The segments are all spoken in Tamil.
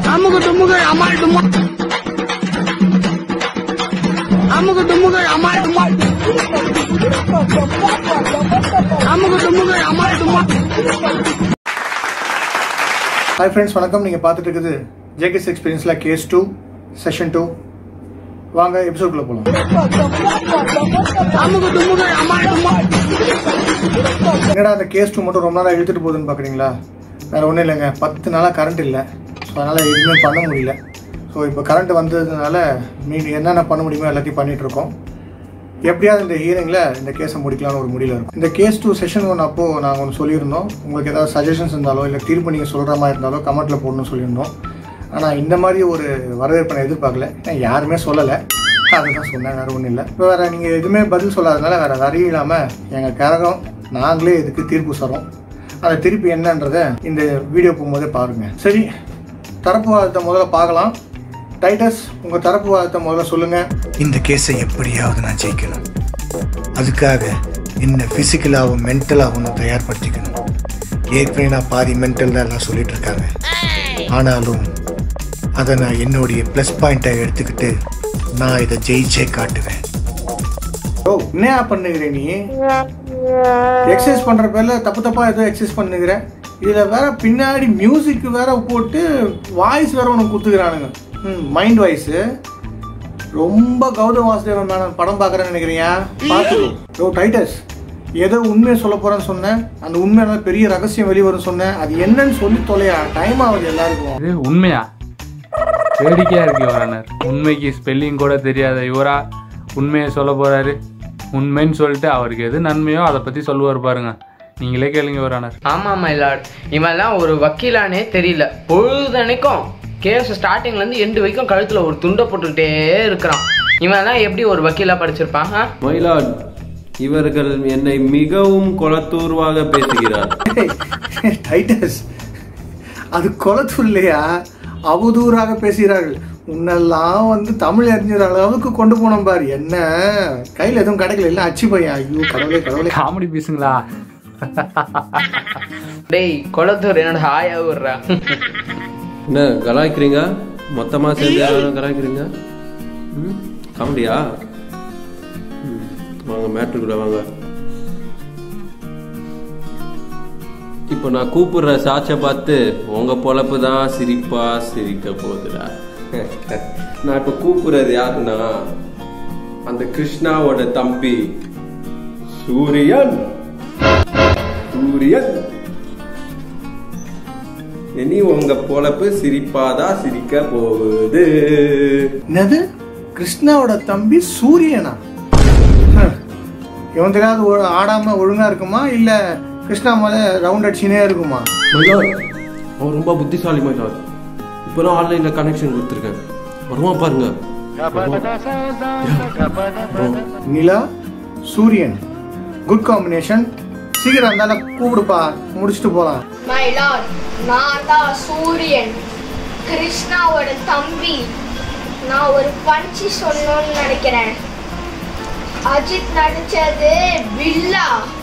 அமுகு டுமுகு அமால் டுமா அமுகு டுமுகு அமால் டுமா அமுகு டுமுகு அமால் டுமா ஹாய் ஃப்ரெண்ட்ஸ் வணக்கம் நீங்கள் பார்த்துட்டு இருக்குது ஜேகேஸ் எக்ஸ்பீரியன்ஸில் கேஸ் டூ செஷன் டூ வாங்க எபிசோட்குள்ளே போகலாம் அமுகு டுமுகு அமால் டுமா என்னடா அந்த கேஸ் டூ மட்டும் ரொம்ப நாளாக இழுத்துட்டு போகுதுன்னு பார்க்குறீங்களா வேறு ஒன்றும் இல்லைங்க பத்து நாளாக கரண்ட் இல்லை ஸோ அதனால் எதுவுமே பண்ண முடியல ஸோ இப்போ கரண்ட் வந்ததுனால மீதி என்னென்ன பண்ண முடியுமோ எல்லாத்தையும் பண்ணிட்டு இருக்கோம் எப்படியாவது இந்த ஹியரிங்கில் இந்த கேஸை முடிக்கலாம்னு ஒரு முடியல இருக்கும் இந்த கேஸ் டூ செஷன் ஒன் அப்போது நாங்கள் ஒன்று சொல்லியிருந்தோம் உங்களுக்கு ஏதாவது சஜஷன்ஸ் இருந்தாலோ இல்லை தீர்ப்பு நீங்கள் சொல்கிற மாதிரி இருந்தாலோ கமெண்ட்டில் போடணும்னு சொல்லியிருந்தோம் ஆனால் இந்த மாதிரி ஒரு வரவேற்பை நான் எதிர்பார்க்கல ஏன்னா யாருமே சொல்லலை அதுதான் சொன்னேன் வேறு ஒன்றும் இல்லை இப்போ வேறு நீங்கள் எதுவுமே பதில் சொல்லாதனால வேறு வரி இல்லாமல் எங்கள் கரகம் நாங்களே இதுக்கு தீர்ப்பு சொல்கிறோம் அந்த திருப்பி என்னன்றதை இந்த வீடியோ போகும்போதே பாருங்கள் சரி தரப்பு வாதத்தை முதல்ல பார்க்கலாம் டைட்டஸ் உங்கள் தரப்பு வாதத்தை முதல்ல சொல்லுங்கள் இந்த கேஸை எப்படியாவது நான் ஜெயிக்கணும் அதுக்காக என்ன ஃபிசிக்கலாகவும் மென்டலாகவும் நான் தயார்படுத்திக்கணும் ஏற்கனவே நான் பாதி மென்டல் தான் எல்லாம் சொல்லிட்டு இருக்காங்க ஆனாலும் அதை நான் என்னுடைய ப்ளஸ் பாயிண்ட்டை எடுத்துக்கிட்டு நான் இதை ஜெயிச்சே காட்டுவேன் ஓ என்ன பண்ணுகிற நீ எக்ஸசைஸ் பண்ற பேர்ல தப்பு தப்பா ஏதோ எக்ஸசைஸ் பண்ணுகிற இதுல வேற பின்னாடி மியூசிக் வேற போட்டு வாய்ஸ் வேற உனக்கு குத்துக்கிறானுங்க ம் மைண்ட் வாய்ஸ் ரொம்ப கௌதம் வாசுதேவன் மேனன் படம் பார்க்குறேன்னு நினைக்கிறியா பார்த்துக்கோ ஓ டைட்டஸ் ஏதோ உண்மையை சொல்ல போறேன்னு சொன்னேன் அந்த உண்மையில பெரிய ரகசியம் வெளிவரும் சொன்னேன் அது என்னன்னு சொல்லி தொலையா டைம் ஆகுது எல்லாருக்கும் இது உண்மையா வேடிக்கையா இருக்கு யுவரானர் உண்மைக்கு ஸ்பெல்லிங் கூட தெரியாத இவரா உண்மையை சொல்ல போறாரு உண்மைன்னு சொல்லிட்டு அவருக்கு எது நன்மையோ அதை பத்தி சொல்லுவார் பாருங்க நீங்களே கேளுங்க யுவரானர் ஆமா மைலாட் இவன்லாம் ஒரு வக்கீலானே தெரியல பொழுதனைக்கும் கேஸ் ஸ்டார்டிங்ல இருந்து எண்டு வரைக்கும் கழுத்துல ஒரு துண்டை போட்டுக்கிட்டே இருக்கிறான் இவன்லாம் எப்படி ஒரு வக்கீலா படிச்சிருப்பான் ஆ? மயிலாட் இவர்கள் என்னை மிகவும் கொளத்தூர்வாக பேசுகிறார் டைட்டஸ் அது குளத்து இல்லையா அவதூறாக பேசுகிறார்கள் உன்னெல்லாம் வந்து தமிழ் அறிஞர் அளவுக்கு கொண்டு போனோம் பாரு என்ன கையில் எதுவும் கிடைக்கல இல்லை அச்சு பையன் ஐயோ கடவுளே கடவுளே காமெடி பீஸுங்களா டேய் கொளத்தூர் என்னோட ஹாயா விடுறா என்ன கலாய்க்கிறீங்க மொத்தமா சேர்ந்து யாரும் கலாய்க்கிறீங்க ம் காமெடியா ம், வாங்க மேட்ருக்குள்ள வாங்க இப்போ நான் கூப்பிடுற சாட்சை பார்த்து உங்க பொழப்பு தான் சிரிப்பா சிரிக்க போகுதுடா நான் இப்போ கூப்பிடுறது யாருன்னா அந்த கிருஷ்ணாவோட தம்பி சூரியன் சூரியன் இனி உங்க பொழப்பு சிரிப்பாதான் சிரிக்க போகுது என்னது கிருஷ்ணாவோட தம்பி சூரியனா ஹம். இவன் தெரியாது ஒ- ஆடாம ஒழுங்கா இருக்குமா இல்ல கிருஷ்ணா மேல ரவுண்ட் அடிச்சுனே இருக்குமா மயிலாட் அவன் ரொம்ப புத்திசாலி மயிலாட் இப்போதான் ஆன்லைன்ல கனெக்ஷன் கொடுத்துருக்கேன் வருவான் பாருங்க நிலா சூரியன் குட் காம்பினேஷன் சீக்கிரம் இருந்தாலும் கூப்பிடுப்பா முடிச்சுட்டு போலாம் மை லார்ட் நான் தான் சூரியன் கிருஷ்ணாவோட தம்பி நான் ஒரு பஞ்சு சொல்லணும்னு நினைக்கிறேன் அஜித் நடிச்சது பில்லா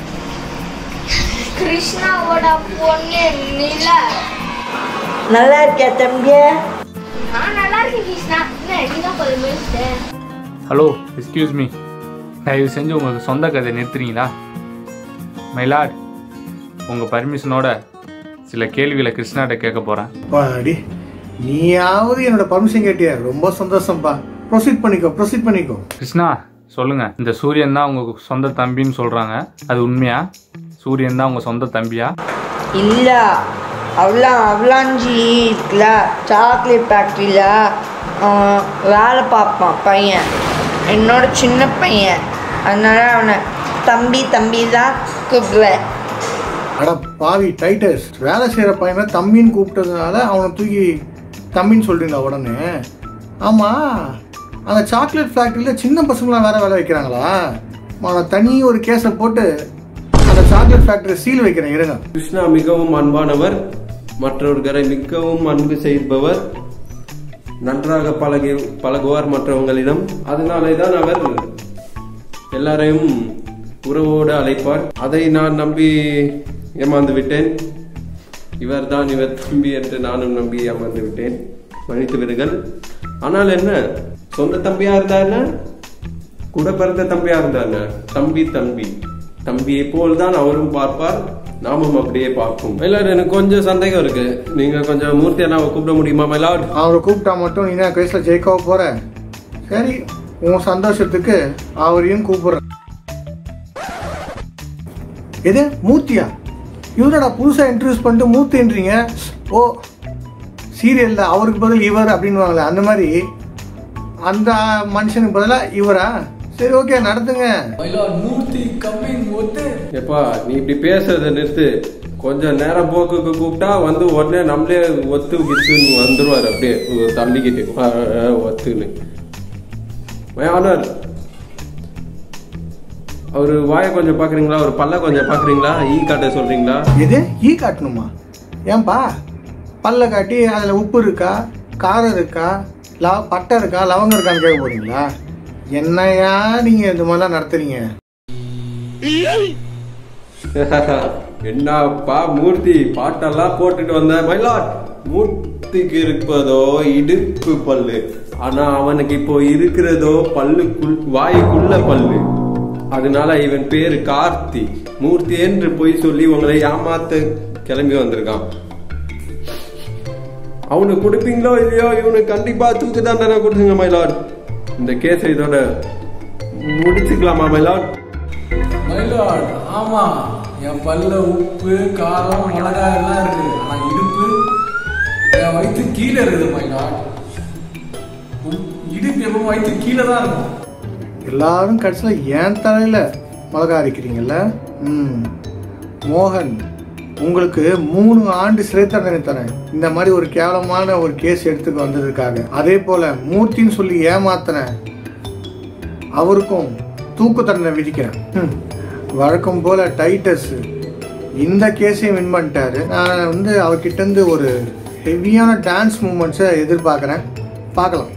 கிருஷ்ணாவோட பொண்ணு நிலா நல்லா இருக்கியா தம்பிய நான் நல்லா இருக்கேன் கிருஷ்ணா என்ன நீ தான் கொஞ்சம் முடிச்சிட்டேன் ஹலோ எக்ஸ்கியூஸ் மீ தயவு செஞ்சு உங்களுக்கு சொந்த கதை நிறுத்துறீங்களா மைலாட் உங்கள் பர்மிஷனோட சில கேள்விகளை கிருஷ்ணாட்ட கேட்க போகிறேன் பாடி நீயாவது என்னோட பர்மிஷன் கேட்டியா ரொம்ப சந்தோஷம்ப்பா ப்ரொசீட் பண்ணிக்கோ ப்ரொசீட் பண்ணிக்கோ கிருஷ்ணா சொல்லுங்க இந்த சூரியன் தான் உங்க சொந்த தம்பின்னு சொல்றாங்க அது உண்மையா சூரியன் தான் உங்க சொந்த தம்பியா இல்ல அவ்வளோ அவளாஞ்சி இருக்குல்ல சாக்லேட் ஃபேக்ட்ரியில் வேலை பார்ப்பான் பையன் என்னோட சின்ன பையன் அதனால அவனை தம்பி தம்பி தான் கூப்பிடுவேன் அட பாவி டைட்டஸ் வேலை செய்கிற பையனை தம்பின்னு கூப்பிட்டதுனால அவனை தூக்கி தம்பின்னு சொல்றீங்களா உடனே ஆமாம் அந்த சாக்லேட் ஃபேக்ட்ரியில் சின்ன பசங்களாம் வேற வேலை வைக்கிறாங்களா நான் தனி ஒரு கேஸை போட்டு அந்த சாக்லேட் ஃபேக்டரி சீல் வைக்கிறேன் இருங்க கிருஷ்ணா மிகவும் அன்பானவர் மற்றவர்களை மிகவும் அன்பு செய்பவர் நன்றாக பழகி பழகுவார் மற்றவங்களிடம் அதனாலே தான் அவர் எல்லாரையும் உறவோடு அழைப்பார் அதை நான் நம்பி ஏமாந்து விட்டேன் இவர்தான் இவர் தம்பி என்று நானும் நம்பி ஏமாந்து விட்டேன் மன்னித்து விடுங்கள் ஆனால் என்ன சொந்த தம்பியா இருந்தா என்ன கூட பிறந்த தம்பியா இருந்தா என்ன தம்பி தம்பி தம்பியை போல் தான் அவரும் பார்ப்பார் நாமும் அப்படியே பார்ப்போம் மயிலாட் எனக்கு கொஞ்சம் சந்தேகம் இருக்கு நீங்க கொஞ்சம் மூர்த்தி அண்ணாவை கூப்பிட முடியுமா மயிலாட் அவரை கூப்பிட்டா மட்டும் நீ என்ன கேஸில் ஜெயிக்கவா போற சரி உன் சந்தோஷத்துக்கு அவரையும் கூப்பிடுறேன் எது மூர்த்தியா இவரடா புதுசாக இன்ட்ரடியூஸ் பண்ணிட்டு மூர்த்தின்றீங்க ஓ சீரியலில் அவருக்கு பதில் இவர் அப்படின்வாங்களே அந்த மாதிரி அந்த மனுஷனுக்கு பதிலாக இவரா சரி ஓகே நடத்துங்க எப்பா நீ இப்படி பேசுறத நிறுத்து கொஞ்சம் நேரம் போக்குக்கு கூப்பிட்டா வந்து உடனே நம்மளே ஒத்து கிச்சுன்னு வந்துருவாரு அப்படியே உ- தள்ளிக்கிட்டு ஆ, ஆ, ஒத்துன்னு மை ஆனர் அவரு வாயை கொஞ்சம் பாக்குறீங்களா ஒரு பல்ல கொஞ்சம் பாக்குறீங்களா ஈ காட்ட சொல்றீங்களா எது ஈ காட்டணுமா ஏன்பா பல்ல காட்டி அதில் உப்பு இருக்கா காரம் இருக்கா லவ பட்டை இருக்கா லவங்கம் இருக்கான்னு கேட்க போறீங்களா என்னையா நீங்கள் இந்த மாதிரிலாம் நடத்துறீங்க என்னப்பா மூர்த்தி பாட்டெல்லாம் போட்டுட்டு வந்த மயிலாட் மூர்த்திக்கு இருப்பதோ இடுப்பு பல்லு ஆனா அவனுக்கு இப்போ இருக்கிறதோ பல்லுக்குள் வாய்க்குள்ள பல்லு அதனால இவன் பேரு கார்த்தி மூர்த்தி என்று போய் சொல்லி உங்களை ஏமாத்த கிளம்பி வந்திருக்கான் அவனுக்கு கொடுப்பீங்களோ இல்லையோ இவனுக்கு கண்டிப்பா தூக்கு தண்டனை கொடுத்துங்க மயிலாட் இந்த கேஸை இதோட முடிச்சுக்கலாமா மயிலாட் மயிலாட் ஆமா என் பல்ல உப்பு காரம் மிளகாய் எல்லாம் இருக்கு ஆனா இடுப்பு என் வயிற்று கீழே இருக்குது மயிலாட் உப்- இடுப்பு எப்பவும் வயிற்று கீழே தான் இருக்கும் எல்லாரும் கடைசியில் ஏன் தலையில் மிளகா அரைக்கிறீங்கல்ல ம் மோகன் உங்களுக்கு மூணு ஆண்டு சிறை தண்டனை தரேன் இந்த மாதிரி ஒரு கேவலமான ஒரு கேஸ் எடுத்துக்கு வந்ததுக்காக அதே போல மூர்த்தின்னு சொல்லி ஏமாத்தின அவருக்கும் தூக்கு தண்டனை விதிக்கிறேன் ம். வழக்கம் போல டைட்டஸ் இந்த கேஸையும் வின் பண்ணிட்டாரு நான் வந்து அவர்கிட்ட இருந்து ஒரு ஹெவியான டான்ஸ் மூமெண்ட்ஸை எதிர்பார்க்குறேன் பார்க்கலாம்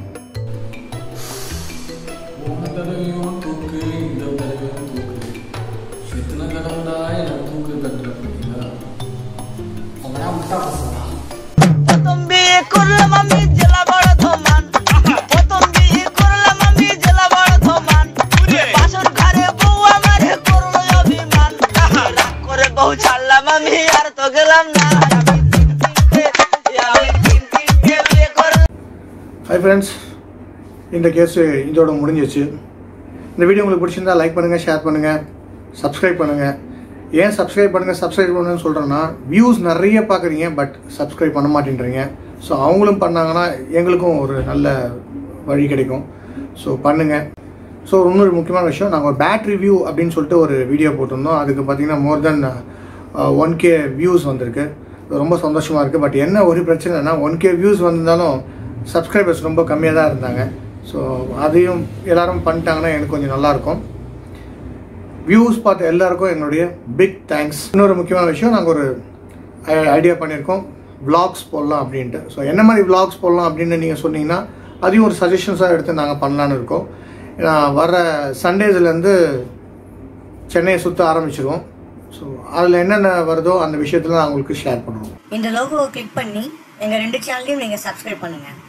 போன தடவையும் தூக்கு இந்த தடவையும் தூக்கு எத்தனை தடவை தான் எனக்கு தூக்கு தட்டுற பார்த்தீங்களா அவனா முட்டா பசங்களா তুমি করলে মামি জেলা বড় ধমান তুমি করলে মামি জেলা বড় ধমান বাসর ঘরে বউ আমারে করলো অভিমান রাগ করে বউ ছাড়লাম আমি আর তো গেলাম না আমি তিন তিনটে আমি তিন তিনটে বিয়ে করলাম ஹாய் ஃப்ரெண்ட்ஸ் இந்த கேஸு இதோட முடிஞ்சிச்சு இந்த வீடியோ உங்களுக்கு பிடிச்சிருந்தா லைக் பண்ணுங்கள் ஷேர் பண்ணுங்கள் சப்ஸ்கிரைப் பண்ணுங்கள் ஏன் சப்ஸ்கிரைப் பண்ணுங்கள் சப்ஸ்கிரைப் பண்ணுன்னு சொல்கிறேன்னா வியூஸ் நிறைய பார்க்குறீங்க பட் சப்ஸ்கிரைப் பண்ண மாட்டேன்றீங்க ஸோ அவங்களும் பண்ணாங்கன்னா எங்களுக்கும் ஒரு நல்ல வழி கிடைக்கும் ஸோ பண்ணுங்கள் ஸோ இன்னொரு முக்கியமான விஷயம் நாங்கள் ஒரு பேட் ரிவ்யூ அப்படின்னு சொல்லிட்டு ஒரு வீடியோ போட்டிருந்தோம் அதுக்கு பார்த்தீங்கன்னா more than one K views வந்திருக்கு ரொம்ப சந்தோஷமாக இருக்குது பட் என்ன ஒரு பிரச்சனைனா ஒன் கே வியூஸ் வந்திருந்தாலும் சப்ஸ்கிரைபர்ஸ் ரொம்ப கம்மியாக தான் இருந்தாங்க ஸோ அதையும் எல்லாரும் பண்ணிட்டாங்கன்னா எனக்கு கொஞ்சம் நல்லாயிருக்கும் வியூஸ் பார்த்த எல்லாருக்கும் என்னுடைய பிக் தேங்க்ஸ் இன்னொரு முக்கியமான விஷயம் நாங்கள் ஒரு ஐடியா பண்ணியிருக்கோம் vlogs போடலாம் அப்படின்ட்டு ஸோ என்ன மாதிரி vlogs போடலாம் அப்படின்னு நீங்கள் சொன்னீங்கன்னா அதையும் ஒரு சஜஷன்ஸாக எடுத்து நாங்கள் பண்ணலான்னு இருக்கோம் ஏன்னா வர சண்டேஸ்லேருந்து சென்னையை சுற்ற ஆரம்பிச்சிருவோம் ஸோ அதில் என்னென்ன வருதோ அந்த விஷயத்தில் நான் உங்களுக்கு ஷேர் பண்ணுவோம் இந்த லோகோவை கிளிக் பண்ணி எங்கள் ரெண்டு சேனலையும் நீங்கள் சப்ஸ்கிரைப் பண்ணுங்கள்